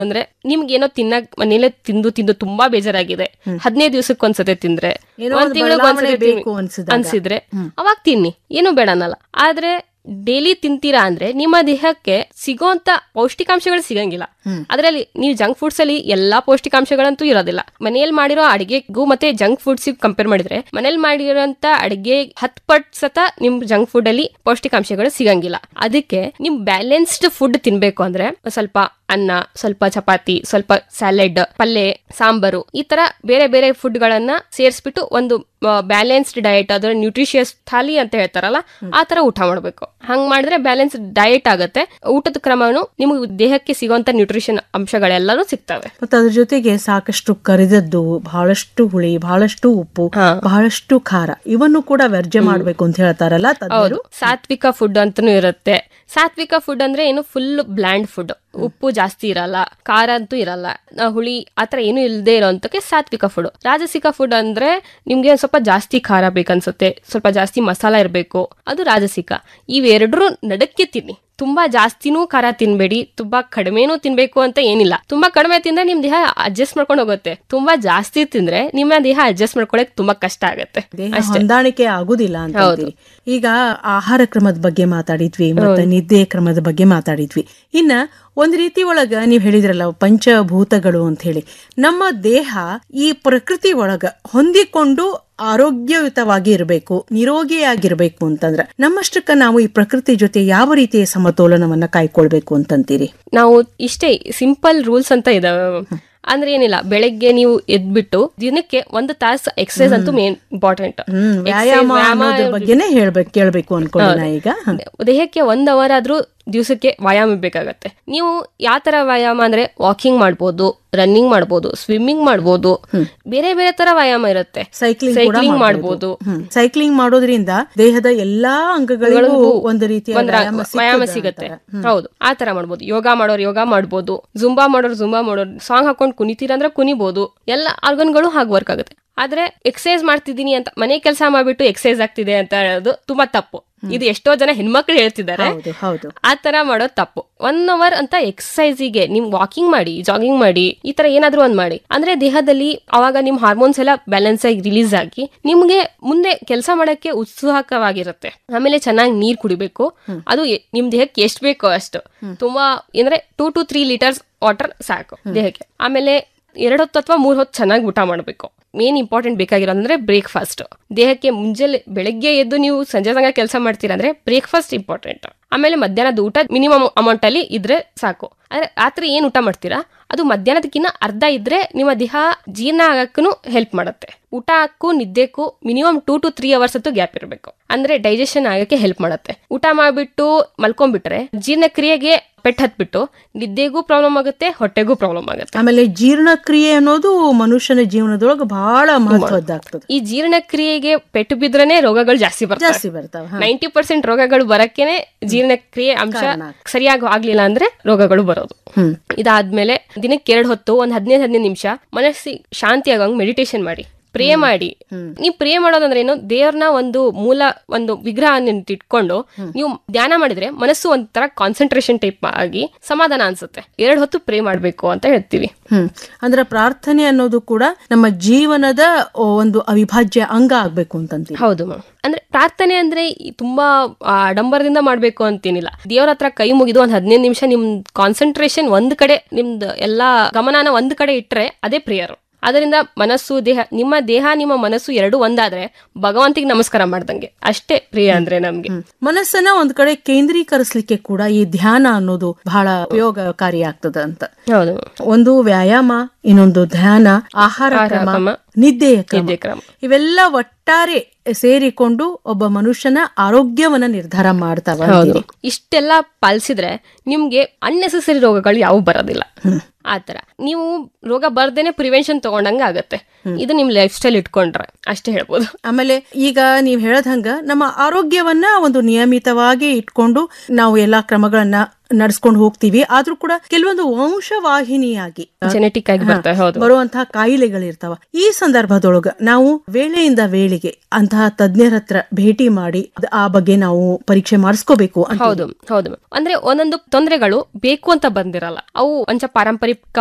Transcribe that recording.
ಅಂದ್ರೆ ನಿಮ್ಗೆ ಏನೋ ತಿನ್ನಕ್ ಮನೇಲೆ ತಿಂದು ತಿಂದು ತುಂಬಾ ಬೇಜಾರಾಗಿದೆ ಹದಿನೈದು ದಿವಸಕ್ಕೆ ಒಂದ್ಸತಿ ತಿಂದ್ರೆ ಏನೋ ಒಂದ್ ಒಂದು ತಿಂಗ್ಳಿಗೆ ಬದಲಾವಣೆ ಒಂದ್ಸತಿ ಬೇಕು ತಿನ್ನಿ- ಅನ್ಸಿದಾಗ. ಅನ್ಸಿದ್ರೆ ಅವಾಗ ತಿನ್ನಿ ಏನು ಬೇಡ ಅನ್ನಲ್ಲ ಆದ್ರೆ ಡೈಲಿ ತಿಂತೀರಾ ಅಂದ್ರೆ ನಿಮ್ಮ ದೇಹಕ್ಕೆ ಸಿಗೋಂತ ಪೌಷ್ಟಿಕಾಂಶಗಳು ಸಿಗಂಗಿಲ್ಲ ಅದರಲ್ಲಿ ನೀವು ಜಂಕ್ ಫುಡ್ಸ್ ಅಲ್ಲಿ ಎಲ್ಲಾ ಪೌಷ್ಟಿಕಾಂಶಗಳಂತೂ ಇರೋದಿಲ್ಲ ಮನೆಯಲ್ಲಿ ಮಾಡಿರೋ ಅಡಿಗೆಗೂ ಮತ್ತೆ ಜಂಕ್ ಫುಡ್ಸ್ ಕಂಪೇರ್ ಮಾಡಿದ್ರೆ ಮನೇಲಿ ಮಾಡಿರೋಂತ ಅಡಿಗೆ ಹತ್ ಪಟ್ ಸತ ನಿಮ್ ಜಂಕ್ ಫುಡ್ ಅಲ್ಲಿ ಪೌಷ್ಟಿಕಾಂಶಗಳು ಸಿಗಂಗಿಲ್ಲ ಅದಕ್ಕೆ ನಿಮ್ ಬ್ಯಾಲೆನ್ಸ್ಡ್ ಫುಡ್ ತಿನ್ಬೇಕು ಅಂದ್ರೆ ಸ್ವಲ್ಪ ಅನ್ನ ಸ್ವಲ್ಪ ಚಪಾತಿ ಸ್ವಲ್ಪ ಸ್ಯಾಲೆಡ್ ಪಲ್ಯ ಸಾಂಬಾರು ಈ ತರ ಬೇರೆ ಬೇರೆ ಫುಡ್ ಗಳನ್ನ ಸೇರಿಸ್ಬಿಟ್ಟು ಒಂದು ಬ್ಯಾಲೆನ್ಸ್ಡ್ ಡಯಟ್ ಅದರ ನ್ಯೂಟ್ರಿಷಿಯಸ್ ಥಾಲಿ ಅಂತ ಹೇಳ್ತಾರಲ್ಲ ಆ ತರ ಊಟ ಮಾಡ್ಬೇಕು ಹಂಗ್ ಮಾಡಿದ್ರೆ ಬ್ಯಾಲೆನ್ಸ್ ಡಯಟ್ ಆಗತ್ತೆ ಊಟದ ಕ್ರಮನು ನಿಮ್ಗೆ ದೇಹಕ್ಕೆ ಸಿಗುವಂತ ನ್ಯೂಟ್ರಿಷನ್ ಅಂಶಗಳೆಲ್ಲನೂ ಸಿಗ್ತವೆ ಮತ್ತೆ ಅದ್ರ ಜೊತೆಗೆ ಸಾಕಷ್ಟು ಕರಿದದ್ದು ಬಹಳಷ್ಟು ಹುಳಿ ಬಹಳಷ್ಟು ಉಪ್ಪು ಹಾ. ಬಹಳಷ್ಟು ಖಾರ ಇವನ್ನು ಕೂಡ ವರ್ಜ್ಯ ಮಾಡ್ಬೇಕು ಅಂತ ಹೇಳ್ತಾರಲ್ಲ ಹೌದು ತಜ್ಞರು ಸಾತ್ವಿಕ ಫುಡ್ ಅಂತಾನು ಇರುತ್ತೆ ಸಾತ್ವಿಕ ಫುಡ್ ಅಂದ್ರೆ ಏನು ಫುಲ್ ಬ್ಲ್ಯಾಂಡ್ ಫುಡ್ ಉಪ್ಪು ಜಾಸ್ತಿ ಇರಲ್ಲ ಖಾರ ಅಂತೂ ಇರಲ್ಲ ಆ, ಹುಳಿ ಆತರ ಏನು ಇಲ್ಲದೆ ಇರೋಂತಕ್ಕೆ ಸಾತ್ವಿಕ ಫುಡ್ ರಾಜಸಿಕ ಫುಡ್ ಅಂದ್ರೆ ನಿಮ್ಗೆ ಒಂದ್ ಸ್ವಲ್ಪ ಜಾಸ್ತಿ ಖಾರ ಬೇಕನ್ಸುತ್ತೆ ಸ್ವಲ್ಪ ಜಾಸ್ತಿ ಮಸಾಲ ಇರಬೇಕು ಅದು ರಾಜಸಿಕ ಇವೆರಡರೂ ನಡಕ್ಕೆ ತಿನ್ನಿ ತುಂಬಾ ಜಾಸ್ತಿನೂ ಖಾರ ತಿನ್ಬೇಡಿ ತುಂಬಾ ಕಡಿಮೆನೂ ತಿನ್ಬೇಕು ಅಂತ ಏನಿಲ್ಲ ತುಂಬಾ ಕಡಿಮೆ ತಿಂದ್ರೆ ನಿಮ್ ದೇಹ ಅಡ್ಜಸ್ಟ್ ಮಾಡ್ಕೊಂಡು ಹೋಗುತ್ತೆ ತುಂಬಾ ಜಾಸ್ತಿ ತಿಂದ್ರೆ ನಿಮ್ಮ ದೇಹ ಅಡ್ಜಸ್ಟ್ ಮಾಡ್ಕೊಳಕ್ ತುಂಬಾ ಕಷ್ಟ ಆಗತ್ತೆ ದೇಹ ಹೊಂದಾಣಿಕೆ ಆಗುದಿಲ್ಲ ಅಂತ ಅಂತೀರಿ ಈಗ ಆಹಾರ ಕ್ರಮದ ಬಗ್ಗೆ ಮಾತಾಡಿದ್ವಿ ಮತ್ತೆ ನಿದ್ದೆ ಕ್ರಮದ ಬಗ್ಗೆ ಮಾತಾಡಿದ್ವಿ ಇನ್ನ ಒಂದ್ ರೀತಿ ಒಳಗ ನೀವ್ ಹೇಳಿದ್ರಲ್ಲ ಪಂಚಭೂತಗಳು ಅಂತ ಹೇಳಿ ನಮ್ಮ ದೇಹ ಈ ಪ್ರಕೃತಿ ಒಳಗ ಹೊಂದಿಕೊಂಡು ಆರೋಗ್ಯಯುತವಾಗಿ ಇರಬೇಕು ನಿರೋಗಿಯಾಗಿರ್ಬೇಕು ಅಂತಂದ್ರ ನಮ್ಮಷ್ಟಕ್ಕ ನಾವು ಈ ಪ್ರಕೃತಿ ಜೊತೆ ಯಾವ ರೀತಿಯ ಸಮತೋಲನವನ್ನ ಕಾಯ್ಕೊಳ್ಬೇಕು ಅಂತಂತೀರಿ ನಾವು ಇಷ್ಟೇ ಸಿಂಪಲ್ ರೂಲ್ಸ್ ಅಂತ ಇದಾವೆ ಅಂದ್ರೆ ಏನಿಲ್ಲ ಬೆಳಗ್ಗೆ ನೀವು ಎದ್ಬಿಟ್ಟು ದಿನಕ್ಕೆ ಒಂದು ತಾಸು ಎಕ್ಸರ್ಸೈಸ್ ಅಂತೂ ಮೇನ್ ಇಂಪಾರ್ಟೆಂಟ್ ಹ್ಮ್ ವ್ಯಾಯಾಮ ಅನ್ನೋದ್ರ ಬಗ್ಗೆನೇ ಹೇಳ್ಬೇಕು ಕೇಳ್ಬೇಕು ಅನ್ಕೊಂಡೆ ನಾ ಈಗ ಹ. ದೇಹಕ್ಕೆ ಒಂದ್ ಅವರ್ ಆದ್ರೂ ದಿವಸಕ್ಕೆ ವ್ಯಾಯಾಮ ಬೇಕಾಗತ್ತೆ ನೀವು ಯಾವ ತರ ವ್ಯಾಯಾಮ ಅಂದ್ರೆ ವಾಕಿಂಗ್ ಮಾಡ್ಬೋದು ರನ್ನಿಂಗ್ ಮಾಡ್ಬೋದು ಸ್ವಿಮ್ಮಿಂಗ್ ಮಾಡ್ಬೋದು ಬೇರೆ ಬೇರೆ ತರ ವ್ಯಾಯಾಮ ಇರುತ್ತೆ ಸೈಕ್ಲಿಂಗ್ ಕೂಡ ಸೈಕ್ಲಿಂಗ್ ಮಾಡ್ಬೋದು. ಮಾಡ್ಬೋದು ಹ್ಮ್. ಸೈಕ್ಲಿಂಗ್ ಮಾಡೋದ್ರಿಂದ ದೇಹದ ಎಲ್ಲಾ ಅಂಗಗಳಿಗೂ ಒಂದು ರೀತಿಯ ಒಂದ್ ರಾ- ವ್ಯಾಯಾಮ ವ್ಯಾಯಾಮ ಸಿಗ್ತದೆ ಸಿಗತ್ತೆ ಅಂತಾರೆ. ಹೌದು ಆ ತರ ಮಾಡ್ಬೋದು ಯೋಗ ಮಾಡೋರು ಯೋಗ ಮಾಡ್ಬೋದು ಜುಂಬಾ ಮಾಡೋರು ಜುಂಬಾ ಮಾಡೋರು ಸಾಂಗ್ ಹಾಕೊಂಡ್ ಕುಣಿತೀರ ಅಂದ್ರೆ ಕುಣಿಬಹುದು ಎಲ್ಲ ಆರ್ಗನ್ಗಳು ಹಾಗೆ ವರ್ಕ್ ಆಗುತ್ತೆ ಆದ್ರೆ ಎಕ್ಸರ್ಸೈಸ್ ಮಾಡ್ತಿದ್ದೀನಿ ಅಂತ ಮನೆ ಕೆಲಸ ಮಾಡ್ಬಿಟ್ಟು ಎಕ್ಸರ್ಸೈಸ್ ಆಗ್ತಿದೆ ಅಂತ ಹೇಳೋದು ತುಂಬಾ ತಪ್ಪು ಇದು ಎಷ್ಟೋ ಜನ ಹೆಣ್ಮಕ್ಳು ಹೇಳ್ತಿದ್ದಾರೆ ಹೌದು ಹೌದು ಆ ತರ ಮಾಡೋದು ತಪ್ಪು ಒನ್ ಅವರ್ ಅಂತ ಎಕ್ಸಸೈಸಿಗೆ ನಿಮ್ ವಾಕಿಂಗ್ ಮಾಡಿ ಜಾಗಿಂಗ್ ಮಾಡಿ ಈ ತರ ಏನಾದ್ರೂ ಒಂದ್ ಮಾಡಿ ಅಂದ್ರೆ ದೇಹದಲ್ಲಿ ಅವಾಗ ನಿಮ್ ಹಾರ್ಮೋನ್ಸ್ ಎಲ್ಲ ಬ್ಯಾಲೆನ್ಸ್ ಆಗಿ ರಿಲೀಸ್ ಆಗಿ ನಿಮ್ಗೆ ಮುಂದೆ ಕೆಲಸ ಮಾಡಕ್ಕೆ ಉತ್ಸುಕವಾಗಿರುತ್ತೆ ಆಮೇಲೆ ಚೆನ್ನಾಗಿ ನೀರ್ ಕುಡಿಬೇಕು ಅದು ಎ- ನಿಮ್ ದೇಹಕ್ಕೆ ಎಷ್ಟ್ ಬೇಕೋ ಅಷ್ಟು ತುಂಬಾ ಅಂದ್ರೆ two to three litres water ಸಾಕು ದೇಹಕ್ಕೆ ಆಮೇಲೆ ಎರಡು ಹೊತ್ತು ಅಥವಾ ಮೂರ್ ಹೊತ್ತು ಚೆನ್ನಾಗಿ ಊಟ ಮಾಡಬೇಕು ಮೇನ್ ಇಂಪಾರ್ಟೆಂಟ್ ಬೇಕಾಗಿರೋ ಅಂದ್ರೆ ಬ್ರೇಕ್ಫಾಸ್ಟ್ ದೇಹಕ್ಕೆ ಮುಂಜಾನೆ ಬೆಳಗ್ಗೆ ಎದ್ದು ನೀವು ಸಂಜೆ ತನಕ ಕೆಲಸ ಮಾಡ್ತೀರಾ ಅಂದ್ರೆ ಬ್ರೇಕ್ಫಾಸ್ಟ್ ಇಂಪಾರ್ಟೆಂಟ್ ಆಮೇಲೆ ಮಧ್ಯಾಹ್ನದ ಊಟ ಮಿನಿಮಮ್ ಅಮೌಂಟ್ ಅಲ್ಲಿ ಇದ್ರೆ ಸಾಕು ಆದ್ರೆ ರಾತ್ರಿ ಏನ್ ಊಟ ಮಾಡ್ತೀರಾ ಅದು ಮಧ್ಯಾಹ್ನದಕ್ಕಿಂತ ಅರ್ಧ ಇದ್ರೆ ನಿಮ್ಮ ದೇಹ ಜೀರ್ಣ ಆಗಕ್ಕೂ ಹೆಲ್ಪ್ ಮಾಡುತ್ತೆ ಊಟಕ್ಕೂ ನಿದ್ದೆಕ್ಕೂ minimum two to three hours ಅಂತೂ ಗ್ಯಾಪ್ ಇರಬೇಕು ಅಂದ್ರೆ ಡೈಜೆಷನ್ ಆಗಕ್ಕೆ ಹೆಲ್ಪ್ ಮಾಡುತ್ತೆ ಊಟ ಮಾಡ್ಬಿಟ್ಟು ಮಲ್ಕೊಂಡ್ಬಿಟ್ರೆ ಜೀರ್ಣಕ್ರಿಯೆಗೆ ಪೆಟ್ಟು ಹತ್ಬಿಟ್ಟು ನಿದ್ದೆಗೂ ಪ್ರಾಬ್ಲಮ್ ಆಗುತ್ತೆ ಹೊಟ್ಟೆಗೂ ಪ್ರಾಬ್ಲಮ್ ಆಗುತ್ತೆ ಆಮೇಲೆ ಜೀರ್ಣಕ್ರಿಯೆ ಅನ್ನೋದು ಮನುಷ್ಯನ ಜೀವನದೊಳಗ ಬಹಳ ಮಹತ್ವದ್ದಾಗ್ತದೆ ಈ ಜೀರ್ಣಕ್ರಿಯೆಗೆ ಪೆಟ್ಟು ಬಿದ್ರೇನೆ ರೋಗಗಳು ಜಾಸ್ತಿ ಬರ್ತವೆ ಜಾಸ್ತಿ ಬರ್ತಾವ ಹ. ನೈಂಟಿ ಪರ್ಸೆಂಟ್ ರೋಗಗಳು ಬರಕ್ಕೇನೆ ಜೀರ್ಣಕ್ರಿಯೆ ಅಂಶ ಸರಿಯಾಗಿ ಆಗ್ಲಿಲ್ಲ ಅಂದ್ರೆ ರೋಗಗಳು ಬರೋದು ಹ್ಮ್ ಇದಾದ್ಮೇಲೆ ದಿನಕ್ಕೆ ಎರಡು ಹೊತ್ತು ಒಂದ್ ಹದಿನೈದು ಹದಿನೈದು ನಿಮಿಷ ಮನಸ್ಸಿಗೆ ಶಾಂತಿ ಆಗಂಗ್ ಮೆಡಿಟೇಷನ್ ಮಾಡಿ ಪ್ರೇ ಮಾಡಿ ನೀವು ಪ್ರೇ ಮಾಡೋದಂದ್ರೆ ಏನು ದೇವ್ರನ್ನ ಒಂದು ಮೂಲ ಒಂದು ವಿಗ್ರಹ ಇಟ್ಕೊಂಡು ನೀವು ಧ್ಯಾನ ಮಾಡಿದ್ರೆ ಮನಸ್ಸು ಒಂಥರ ಕಾನ್ಸಂಟ್ರೇಷನ್ ಟೈಪ್ ಆಗಿ ಸಮಾಧಾನ ಅನ್ಸುತ್ತೆ ಎರಡು ಹೊತ್ತು ಪ್ರೇ ಮಾಡ್ಬೇಕು ಅಂತ ಹೇಳ್ತೀವಿ ಹ್ಮ್ ಅಂದ್ರೆ ಪ್ರಾರ್ಥನೆ ಅನ್ನೋದು ಕೂಡ ನಮ್ಮ ಜೀವನದ ಒಂದು ಅವಿಭಾಜ್ಯ ಅಂಗ ಆಗ್ಬೇಕು ಅಂತಂತೀವಿ ಹೌದು ಮ್ಯಾಮ್ ಅಂದ್ರೆ ಪ್ರಾರ್ಥನೆ ಅಂದ್ರೆ ಈ ತುಂಬಾ ಆ, ಆಡಂಬರದಿಂದ ಮಾಡ್ಬೇಕು ಅಂತೇನಿಲ್ಲ ದೇವ್ರ ಹತ್ರ ಕೈ ಮುಗಿದು ಒಂದ್ ಹದಿನೈದು ನಿಮಿಷ ನಿಮ್ ಕಾನ್ಸಂಟ್ರೇಷನ್ ಒಂದ್ ಕಡೆ ನಿಮ್ದು ಎಲ್ಲಾ ಗಮನನ ಒಂದ್ ಕಡೆ ಇಟ್ರೆ ಅದೇ ಪ್ರೇಯರ್ ಅದರಿಂದ ಮನಸ್ಸು ದೇಹ ನಿಮ್ಮ ದೇಹ ನಿಮ್ಮ ಮನಸ್ಸು ಎರಡು ಒಂದಾದ್ರೆ ಭಗವಂತಿಗೆ ನಮಸ್ಕಾರ ಮಾಡ್ದಂಗೆ ಅಷ್ಟೇ ಪ್ರಿಯ ಅಂದ್ರೆ ನಮ್ಗೆ ಮನಸ್ಸನ್ನ ಒಂದ್ ಕಡೆ ಕೇಂದ್ರೀಕರಿಸ್ಲಿಕ್ಕೆ ಕೂಡ ಈ ಧ್ಯಾನ ಅನ್ನೋದು ಬಹಳ ಉಪಯೋಗಕಾರಿ ಆಗ್ತದ ಅಂತ ಹೌದು ಒಂದು ವ್ಯಾಯಾಮ ಇನ್ನೊಂದು ಧ್ಯಾನ ಆಹಾರ ಕ್ರಮ ಕ್ರಮ, ನಿದ್ದೆಯ ಕ್ರಮ ನಿದ್ದೆ ಕ್ರಮ ಇವೆಲ್ಲ ಒಟ್ಟಾರೆ ಸೇರಿಕೊಂಡು ಒಬ್ಬ ಮನುಷ್ಯನ ಆರೋಗ್ಯವನ್ನ ನಿರ್ಧಾರ ಮಾಡ್ತಾವ ಹೌದು ಇಷ್ಟೆಲ್ಲ ಪಾಲಿಸಿದ್ರೆ ನಿಮ್ಗೆ ಅನ್ನೆಸೆಸರಿ ರೋಗಗಳು ಯಾವ ಬರೋದಿಲ್ಲ ಆತರ ನೀವು ರೋಗ ಬರ್ದೇನೆ ಪ್ರಿವೆನ್ಷನ್ ತಗೊಂಡಂಗ ಆಗತ್ತೆ ಇದು ನಿಮ್ ಲೈಫ್ ಸ್ಟೈಲ್ ಇಟ್ಕೊಂಡ್ರೆ ಅಷ್ಟೇ ಹೇಳ್ಬೋದು ಆಮೇಲೆ ಈಗ ನೀವ್ ಹೇಳದ್ ಹಂಗ ನಮ್ಮ ಆರೋಗ್ಯವನ್ನ ಒಂದು ನಿಯಮಿತವಾಗಿ ಇಟ್ಕೊಂಡು ನಾವು ಎಲ್ಲಾ ಕ್ರಮಗಳನ್ನ ನಡ್ಸ್ಕೊಂಡು ಹೋಗ್ತೀವಿ ಆದ್ರೂ ಕೂಡ ಕೆಲವೊಂದು ವಂಶವಾಹಿನಿಯಾಗಿ ಜೆನೆಟಿಕ್ ಆಗಿ ಬರ್ತವೆ ಹೌದು ಬರುವಂತಹ ಕಾಯಿಲೆಗಳಿರ್ತಾವ ಈ ಸಂದರ್ಭದೊಳಗ ನಾವು ವೇಳೆಯಿಂದ ವೇಳೆಗೆ ಅಂತಹ ತಜ್ಞರ ಹತ್ರ ಭೇಟಿ ಮಾಡಿ ಅದ್- ಆ ಬಗ್ಗೆ ನಾವು ಪರೀಕ್ಷೆ ಮಾಡಿಸ್ಕೋಬೇಕು ಅಂತ ಹೌದು ಹೌದು ma'am. ಅಂದ್ರೆ ಒಂದೊಂದು ತೊಂದರೆಗಳು ಬೇಕು ಅಂತ ಬಂದಿರಲ್ಲ ಅವು ಒಂಚ ಪಾರಂಪರಿಕ